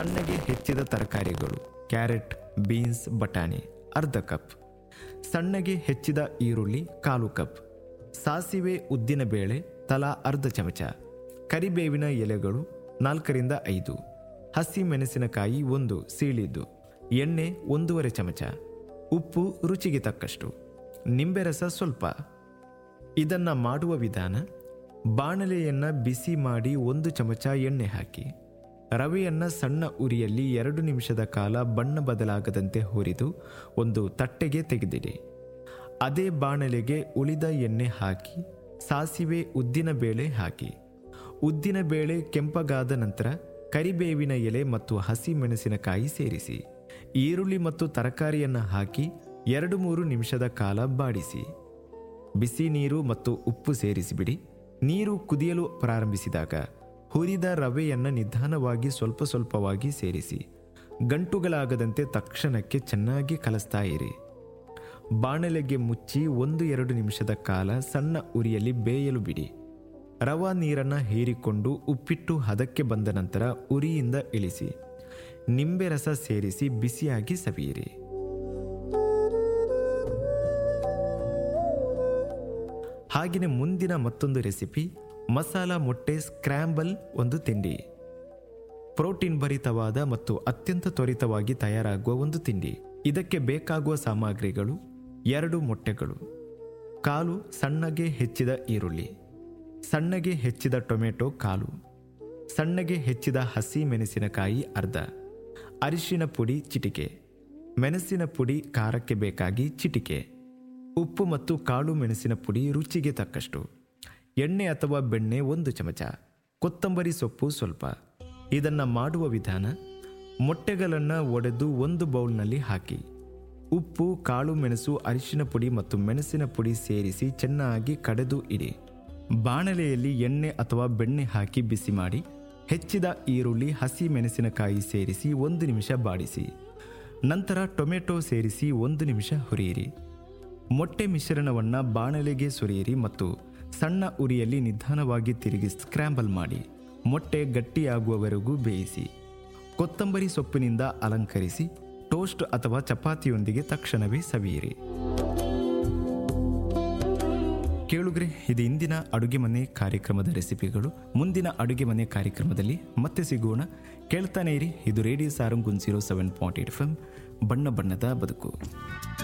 ಸಣ್ಣಗೆ ಹೆಚ್ಚಿದ ತರಕಾರಿಗಳು ಕ್ಯಾರೆಟ್ ಬೀನ್ಸ್ ಬಟಾಣಿ ಅರ್ಧ ಕಪ್ ಸಣ್ಣಗೆ ಹೆಚ್ಚಿದ ಈರುಳ್ಳಿ ಕಾಲು ಕಪ್ ಸಾಸಿವೆ ಉದ್ದಿನಬೇಳೆ ತಲಾ ಅರ್ಧ ಚಮಚ ಕರಿಬೇವಿನ ಎಲೆಗಳು ನಾಲ್ಕರಿಂದ ಐದು ಹಸಿ ಮೆಣಸಿನಕಾಯಿ ಒಂದು ಸೀಳಿದ್ದು ಎಣ್ಣೆ ಒಂದೂವರೆ ಚಮಚ ಉಪ್ಪು ರುಚಿಗೆ ತಕ್ಕಷ್ಟು ನಿಂಬೆ ರಸ ಸ್ವಲ್ಪ ಇದನ್ನ ಮಾಡುವ ವಿಧಾನ ಬಾಣಲೆಯನ್ನ ಬಿಸಿ ಮಾಡಿ ಒಂದು ಚಮಚ ಎಣ್ಣೆ ಹಾಕಿ ರವೆಯನ್ನ ಸಣ್ಣ ಉರಿಯಲ್ಲಿ ಎರಡು ನಿಮಿಷದ ಕಾಲ ಬಣ್ಣ ಬದಲಾಗದಂತೆ ಹುರಿದು ಒಂದು ತಟ್ಟೆಗೆ ತೆಗೆದಿಡಿ ಅದೇ ಬಾಣಲೆಗೆ ಉಳಿದ ಎಣ್ಣೆ ಹಾಕಿ ಸಾಸಿವೆ ಉದ್ದಿನ ಬೇಳೆ ಹಾಕಿ ಉದ್ದಿನ ಬೇಳೆ ಕೆಂಪಗಾದ ನಂತರ ಕರಿಬೇವಿನ ಎಲೆ ಮತ್ತು ಹಸಿ ಮೆಣಸಿನಕಾಯಿ ಸೇರಿಸಿ ಈರುಳ್ಳಿ ಮತ್ತು ತರಕಾರಿಯನ್ನು ಹಾಕಿ ಎರಡು ಮೂರು ನಿಮಿಷದ ಕಾಲ ಬಾಡಿಸಿ ಬಿಸಿ ನೀರು ಮತ್ತು ಉಪ್ಪು ಸೇರಿಸಿಬಿಡಿ ನೀರು ಕುದಿಯಲು ಪ್ರಾರಂಭಿಸಿದಾಗ ಹುರಿದ ರವೆಯನ್ನು ನಿಧಾನವಾಗಿ ಸ್ವಲ್ಪ ಸ್ವಲ್ಪವಾಗಿ ಸೇರಿಸಿ ಗಂಟುಗಳಾಗದಂತೆ ತಕ್ಷಣಕ್ಕೆ ಚೆನ್ನಾಗಿ ಕಲಿಸ್ತಾ ಇರಿ ಬಾಣಲೆಗೆ ಮುಚ್ಚಿ ಒಂದು ಎರಡು ನಿಮಿಷದ ಕಾಲ ಸಣ್ಣ ಉರಿಯಲ್ಲಿ ಬೇಯಲು ಬಿಡಿ ರವಾ ನೀರನ್ನು ಹೀರಿಕೊಂಡು ಉಪ್ಪಿಟ್ಟು ಹದಕ್ಕೆ ಬಂದ ನಂತರ ಉರಿಯಿಂದ ಇಳಿಸಿ ನಿಂಬೆ ರಸ ಸೇರಿಸಿ ಬಿಸಿಯಾಗಿ ಸವಿಯಿರಿ ಹಾಗೆಯೇ ಮುಂದಿನ ಮತ್ತೊಂದು ರೆಸಿಪಿ ಮಸಾಲ ಮೊಟ್ಟೆ ಸ್ಕ್ರ್ಯಾಂಬಲ್ ಒಂದು ತಿಂಡಿ ಪ್ರೋಟೀನ್ ಭರಿತವಾದ ಮತ್ತು ಅತ್ಯಂತ ತ್ವರಿತವಾಗಿ ತಯಾರಾಗುವ ಒಂದು ತಿಂಡಿ ಇದಕ್ಕೆ ಬೇಕಾಗುವ ಸಾಮಗ್ರಿಗಳು ಎರಡು ಮೊಟ್ಟೆಗಳು ಕಾಲು ಸಣ್ಣಗೆ ಹೆಚ್ಚಿದ ಈರುಳ್ಳಿ ಸಣ್ಣಗೆ ಹೆಚ್ಚಿದ ಟೊಮೆಟೊ ಕಾಲು ಸಣ್ಣಗೆ ಹೆಚ್ಚಿದ ಹಸಿ ಮೆಣಸಿನಕಾಯಿ ಅರ್ಧ ಅರಿಶಿನ ಪುಡಿ ಚಿಟಿಕೆ ಮೆಣಸಿನ ಪುಡಿ ಖಾರಕ್ಕೆ ಬೇಕಾಗಿ ಚಿಟಿಕೆ ಉಪ್ಪು ಮತ್ತು ಕಾಳು ಮೆಣಸಿನ ಪುಡಿ ರುಚಿಗೆ ತಕ್ಕಷ್ಟು ಎಣ್ಣೆ ಅಥವಾ ಬೆಣ್ಣೆ ಒಂದು ಚಮಚ ಕೊತ್ತಂಬರಿ ಸೊಪ್ಪು ಸ್ವಲ್ಪ ಇದನ್ನು ಮಾಡುವ ವಿಧಾನ ಮೊಟ್ಟೆಗಳನ್ನು ಒಡೆದು ಒಂದು ಬೌಲ್ನಲ್ಲಿ ಹಾಕಿ ಉಪ್ಪು ಕಾಳು ಮೆಣಸು ಅರಿಶಿನ ಪುಡಿ ಮತ್ತು ಮೆಣಸಿನ ಪುಡಿ ಸೇರಿಸಿ ಚೆನ್ನಾಗಿ ಕಡೆದು ಇಡಿ ಬಾಣಲೆಯಲ್ಲಿ ಎಣ್ಣೆ ಅಥವಾ ಬೆಣ್ಣೆ ಹಾಕಿ ಬಿಸಿ ಮಾಡಿ ಹೆಚ್ಚಿದ ಈರುಳ್ಳಿ ಹಸಿ ಮೆಣಸಿನಕಾಯಿ ಸೇರಿಸಿ ಒಂದು ನಿಮಿಷ ಬಾಡಿಸಿ ನಂತರ ಟೊಮೆಟೊ ಸೇರಿಸಿ ಒಂದು ನಿಮಿಷ ಹುರಿಯಿರಿ ಮೊಟ್ಟೆ ಮಿಶ್ರಣವನ್ನು ಬಾಣಲೆಗೆ ಸುರಿಯಿರಿ ಮತ್ತು ಸಣ್ಣ ಉರಿಯಲ್ಲಿ ನಿಧಾನವಾಗಿ ತಿರುಗಿ ಸ್ಕ್ರ್ಯಾಂಬಲ್ ಮಾಡಿ ಮೊಟ್ಟೆ ಗಟ್ಟಿಯಾಗುವವರೆಗೂ ಬೇಯಿಸಿ ಕೊತ್ತಂಬರಿ ಸೊಪ್ಪಿನಿಂದ ಅಲಂಕರಿಸಿ ಟೋಸ್ಟ್ ಅಥವಾ ಚಪಾತಿಯೊಂದಿಗೆ ತಕ್ಷಣವೇ ಸವಿಯಿರಿ ಕೇಳುಗ್ರೆ ಇದು ಇಂದಿನ ಅಡುಗೆ ಮನೆ ಕಾರ್ಯಕ್ರಮದ ರೆಸಿಪಿಗಳು ಮುಂದಿನ ಅಡುಗೆ ಮನೆ ಕಾರ್ಯಕ್ರಮದಲ್ಲಿ ಮತ್ತೆ ಸಿಗೋಣ ಕೇಳ್ತಾನೆ ಇರಿ ಇದು radio Sarang zero seven point eight F M ಬಣ್ಣ ಬಣ್ಣದ ಬದುಕು